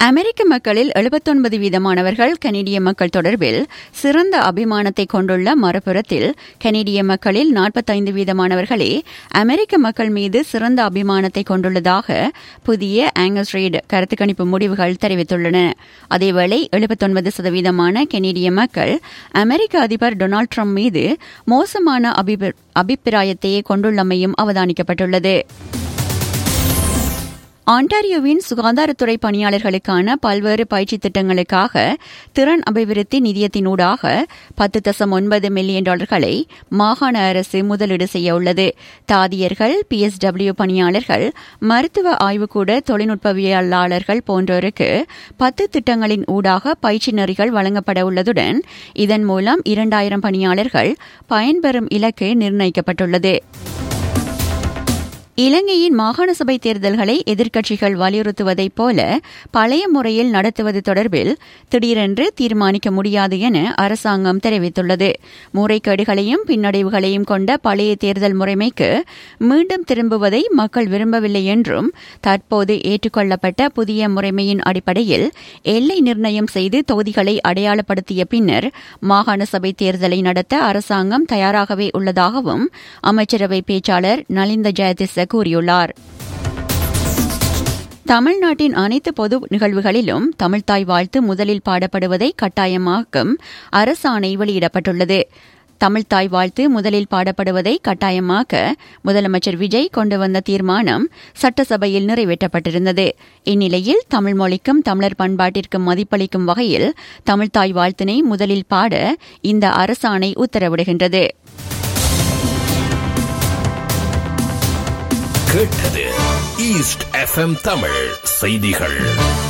அமெரிக்க மக்களில் எழுபத்தொன்பது வீதமானவர்கள் கனேடிய மக்கள் தொடர்பில் சிறந்த அபிமானத்தை கொண்டுள்ள மறுபுறத்தில் கனேடிய மக்களில் நாற்பத்தைந்து வீதமானவர்களே அமெரிக்க மக்கள் மீது சிறந்த அபிமானத்தை கொண்டுள்ளதாக புதிய ஆங்கஸ் ரீட் கருத்து கணிப்பு முடிவுகள் தெரிவித்துள்ளன அதேவேளை எழுபத்தொன்பது சதவீதமான கனேடிய மக்கள் அமெரிக்க அதிபர் டொனால்டு ட்ரம்ப் மீது மோசமான அபிப்பிராயத்தையே கொண்டுள்ளமையும் அவதானிக்கப்பட்டுள்ளது ஆண்டாரியோவின் சுகாதாரத்துறை பணியாளர்களுக்கான பல்வேறு பயிற்சி திட்டங்களுக்காக திறன் அபிவிருத்தி நிதியத்தினூடாக பத்து தசம் ஒன்பது மில்லியன் டாலர்களை மாகாண அரசு முதலீடு செய்ய உள்ளது தாதியர்கள் பிஎஸ்டபிள்யூ பணியாளர்கள் மருத்துவ ஆய்வுக்கூட தொழில்நுட்பவியலாளர்கள் போன்றோருக்கு பத்து திட்டங்களின் ஊடாக பயிற்சி நெறிகள் வழங்கப்பட உள்ளதுடன் இதன் மூலம் இரண்டாயிரம் பணியாளர்கள் பயன்பெறும் இலக்கு நிர்ணயிக்கப்பட்டுள்ளது இலங்கையின் மாகாண சபை தேர்தல்களை எதிர்க்கட்சிகள் வலியுறுத்துவதைப் போல பழைய முறையில் நடத்துவது தொடர்பில் திடீரென்று தீர்மானிக்க முடியாது என அரசாங்கம் தெரிவித்துள்ளது முறைகேடுகளையும் பின்னடைவுகளையும் கொண்ட பழைய தேர்தல் முறைமைக்கு மீண்டும் திரும்புவதை மக்கள் விரும்பவில்லை என்றும் தற்போது ஏற்றுக்கொள்ளப்பட்ட புதிய முறைமையின் அடிப்படையில் எல்லை நிர்ணயம் செய்து தொகுதிகளை அடையாளப்படுத்திய பின்னர் மாகாண சபை தேர்தலை நடத்த அரசாங்கம் தயாராகவே உள்ளதாகவும் அமைச்சரவை பேச்சாளர் நலிந்த ஜெயதிச கூறியுள்ளார் தமிழ்நாட்டின் அனைத்து பொது நிகழ்வுகளிலும் தமிழ்தாய் வாழ்த்து முதலில் பாடப்படுவதை கட்டாயமாக்கும் அரசாணை வெளியிடப்பட்டுள்ளது தமிழ்தாய் வாழ்த்து முதலில் பாடப்படுவதை கட்டாயமாக்க முதலமைச்சர் விஜய் கொண்டு வந்த தீர்மானம் சட்டசபையில் நிறைவேற்றப்பட்டிருந்தது இந்நிலையில் தமிழ் மொழிக்கும் தமிழர் பண்பாட்டிற்கும் மதிப்பளிக்கும் வகையில் தமிழ்தாய் வாழ்த்தினை முதலில் பாட இந்த அரசாணை உத்தரவிடுகின்றது கேட்டது ஈஸ்ட் எஃப்எம் தமிழ் செய்திகள்